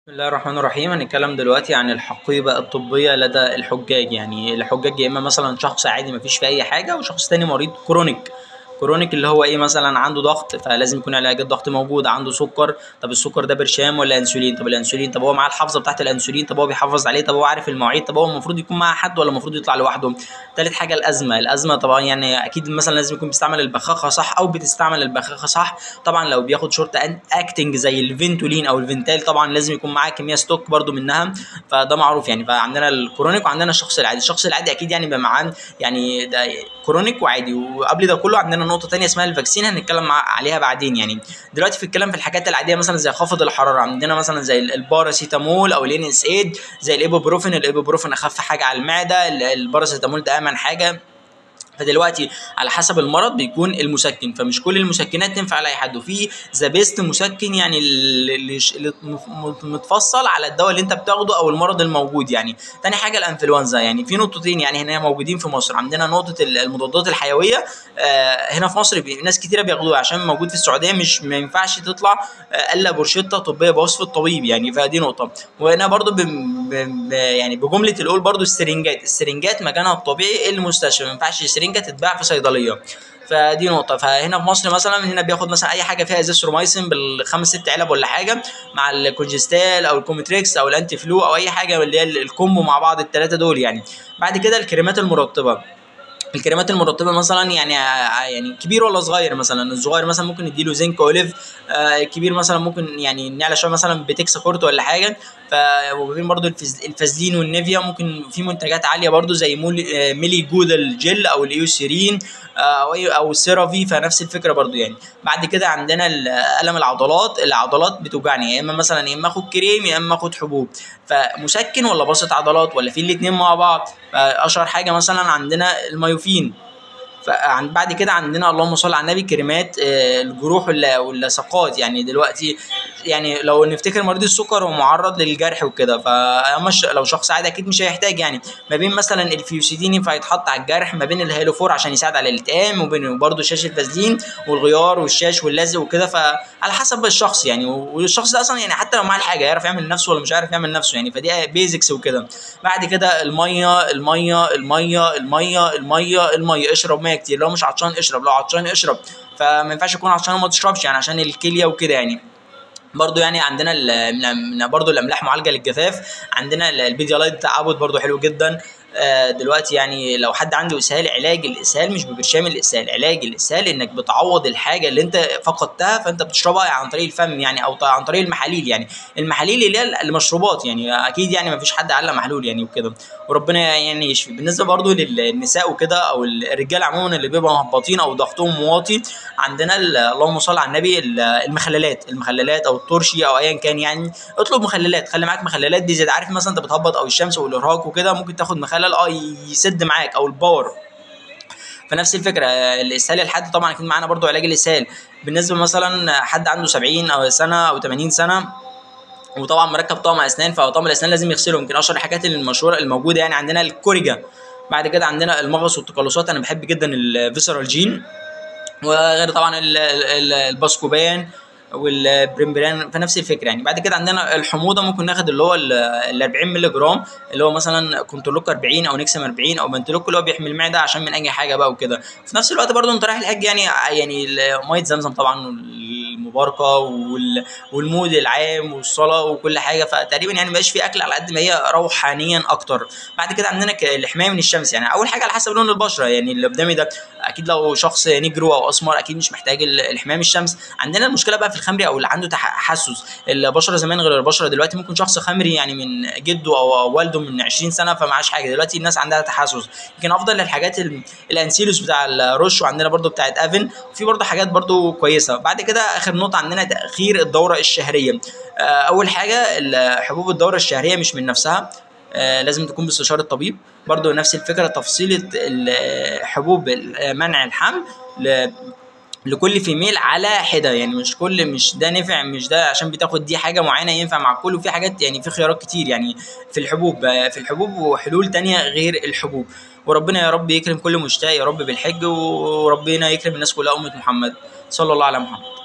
بسم الله الرحمن الرحيم هنتكلم دلوقتي عن الحقيبة الطبية لدى الحجاج يعني الحجاج يا إما مثلا شخص عادي مفيش فيه أي حاجة وشخص تاني مريض كرونيك كرونيك اللي هو ايه مثلا عنده ضغط فلازم يكون علاج الضغط موجود عنده سكر طب السكر ده برشام ولا انسولين طب الانسولين طب هو معاه الحافظه بتاعت الانسولين طب هو بيحافظ عليه طب هو عارف المواعيد طب هو المفروض يكون معاه حد ولا المفروض يطلع لوحده تالت حاجه الازمه الازمه طبعا يعني اكيد مثلا لازم يكون بيستعمل البخاخه صح او بتستعمل البخاخه صح طبعا لو بياخد شورت اكتنج زي الفينتولين او الفينتال طبعا لازم يكون معاه كميه ستوك برده منها فده معروف يعني فعندنا الكرونيك وعندنا الشخص العادي الشخص العادي اكيد يعني بيبقى معاه يعني ده كرونيك وعادي وقبل ده كله عندنا نقطه تانية اسمها الفاكسين هنتكلم مع- عليها بعدين يعني دلوقتي في الكلام في الحاجات العاديه مثلا زي خفض الحراره عندنا مثلا زي الباراسيتامول او الان اس ايد زي الايبوبروفين الايبوبروفين اخف حاجه على المعده ال- الباراسيتامول ده امن حاجه فدلوقتي على حسب المرض بيكون المسكن فمش كل المسكنات تنفع لاي حد وفي ذا بيست مسكن يعني اللي اللي مف- متفصل على الدواء اللي انت بتاخده او المرض الموجود يعني تاني حاجه الانفلونزا يعني في نقطتين يعني هنا موجودين في مصر عندنا نقطه ال- المضادات الحيويه آه، هنا في مصر في ناس كتيره بياخدوها عشان موجود في السعوديه مش ما ينفعش تطلع آه، الا بروشته طبيه بوصف الطبيب يعني فدي نقطه وهنا برضو ب... ب... ب... يعني بجمله الاول برضو السرنجات السرنجات مكانها الطبيعي المستشفى ما ينفعش السرنجه تتباع في صيدليه فدي نقطة فهنا في مصر مثلا هنا بياخد مثلا أي حاجة فيها ازيثرومايسين بالخمس ست علب ولا حاجة مع الكونجستال أو الكوميتريكس أو الأنتي فلو أو أي حاجة اللي هي الكومبو مع بعض التلاتة دول يعني بعد كده الكريمات المرطبة الكريمات المرطبه مثلا يعني يعني كبير ولا صغير مثلا الصغير مثلا ممكن نديله زنك اوليف آه، الكبير مثلا ممكن يعني نعلى شويه مثلا بتكسا كورت ولا حاجه ف وبين برضو الفز- الفازلين والنيفيا ممكن في منتجات عاليه برضو زي مولي آه، ميلي جود الجل او الايوسيرين آه، او أي- او السيرافي فنفس الفكره برضو يعني بعد كده عندنا ال- الم العضلات العضلات بتوجعني يا اما مثلا يا اما اخد كريم يا اما اخد حبوب فمسكن ولا باسط عضلات ولا في الاتنين مع بعض فاشهر حاجه مثلا عندنا المايوفين فعن بعد كده عندنا اللهم صل على النبي كريمات آه، الجروح ولا واللصقات يعني دلوقتي يعني لو نفتكر مريض السكر هو معرض للجرح وكده فمش لو شخص عادي اكيد مش هيحتاج يعني ما بين مثلا الفيوسيدين ينفع يتحط على الجرح ما بين الهيلوفور عشان يساعد على الالتئام وبين برضه شاش الفازلين والغيار والشاش واللزق وكده فعلى حسب الشخص يعني والشخص ده اصلا يعني حتى لو معاه الحاجه يعرف يعمل نفسه ولا مش عارف يعمل نفسه يعني فدي بيزكس وكده بعد كده الميه الميه الميه الميه الميه الميه اشرب ميه كتير لو مش عطشان اشرب لو عطشان اشرب فما ينفعش يكون عطشان وما تشربش يعني عشان الكليه وكده يعني برضو يعني عندنا ال- من من برضو الاملاح معالجه للجفاف عندنا ال- البيديالايت بتاع عبود برضو حلو جدا آه، دلوقتي يعني لو حد عنده اسهال علاج الاسهال مش ببرشام الاسهال علاج الاسهال انك بتعوض الحاجه اللي انت فقدتها فانت بتشربها عن طريق الفم يعني او ط- عن طريق المحاليل يعني المحاليل اللي هي المشروبات يعني اكيد يعني ما فيش حد علق محلول يعني وكده وربنا يعني يشفي بالنسبه برضو للنساء وكده او الرجال عموما اللي بيبقوا مهبطين او ضغطهم واطي عندنا ال- اللهم صل على النبي ال- المخللات المخللات او الترشي او ايا كان يعني اطلب مخللات خلي معاك مخللات دي زي عارف مثلا انت بتهبط او الشمس والارهاق وكده ممكن تاخد مخلل اه يسد معاك او الباور فنفس الفكره آه، الاسهال الحاد طبعا اكيد معانا برضو علاج الاسهال بالنسبه مثلا حد عنده 70 او سنه او 80 سنه وطبعا مركب طقم اسنان فطقم الاسنان لازم يغسله يمكن اشهر الحاجات المشهوره الموجوده يعني عندنا الكوريجا بعد كده عندنا المغص والتقلصات انا بحب جدا الفيسرال جين وغير طبعا ال- ال- الباسكوبان والبريمبران فنفس الفكره يعني بعد كده عندنا الحموضه ممكن ناخد اللي هو ال 40 مللي جرام اللي هو مثلا كنترولوك 40 او نكسم 40 او بنتلوك اللي هو بيحمي المعده عشان من اي حاجه بقى وكده في نفس الوقت برضه انت رايح الحج يعني يعني ال- ميه زمزم طبعا المباركه وال- والمود العام والصلاه وكل حاجه فتقريبا يعني مبقاش في اكل على قد ما هي روحانيا اكتر بعد كده عندنا ك- الحمايه من الشمس يعني اول حاجه على حسب لون البشره يعني اللي قدامي ده اكيد لو شخص نجرو او اسمر اكيد مش محتاج ال- الحمايه من الشمس عندنا المشكله بقى في الخمري او اللي عنده تحسس البشره زمان غير البشره دلوقتي ممكن شخص خمري يعني من جده او والده من 20 سنه فمعاش حاجه دلوقتي الناس عندها تحسس يمكن افضل الحاجات ال- الانسيلوس بتاع الرش وعندنا برضو بتاعت افن وفي برضو حاجات برضو كويسه بعد كده اخر نقطه عندنا تاخير الدوره الشهريه آه، اول حاجه ال- حبوب الدوره الشهريه مش من نفسها آه، لازم تكون باستشاره الطبيب برضو نفس الفكره تفصيله ال- حبوب ال- منع الحمل ل- لكل فيميل على حده يعني مش كل مش ده نفع مش ده عشان بتاخد دي حاجه معينه ينفع مع الكل وفي حاجات يعني في خيارات كتير يعني في الحبوب آه، في الحبوب وحلول تانية غير الحبوب وربنا يا رب يكرم كل مشتاق يا رب بالحج وربنا يكرم الناس كلها امه محمد صلى الله على محمد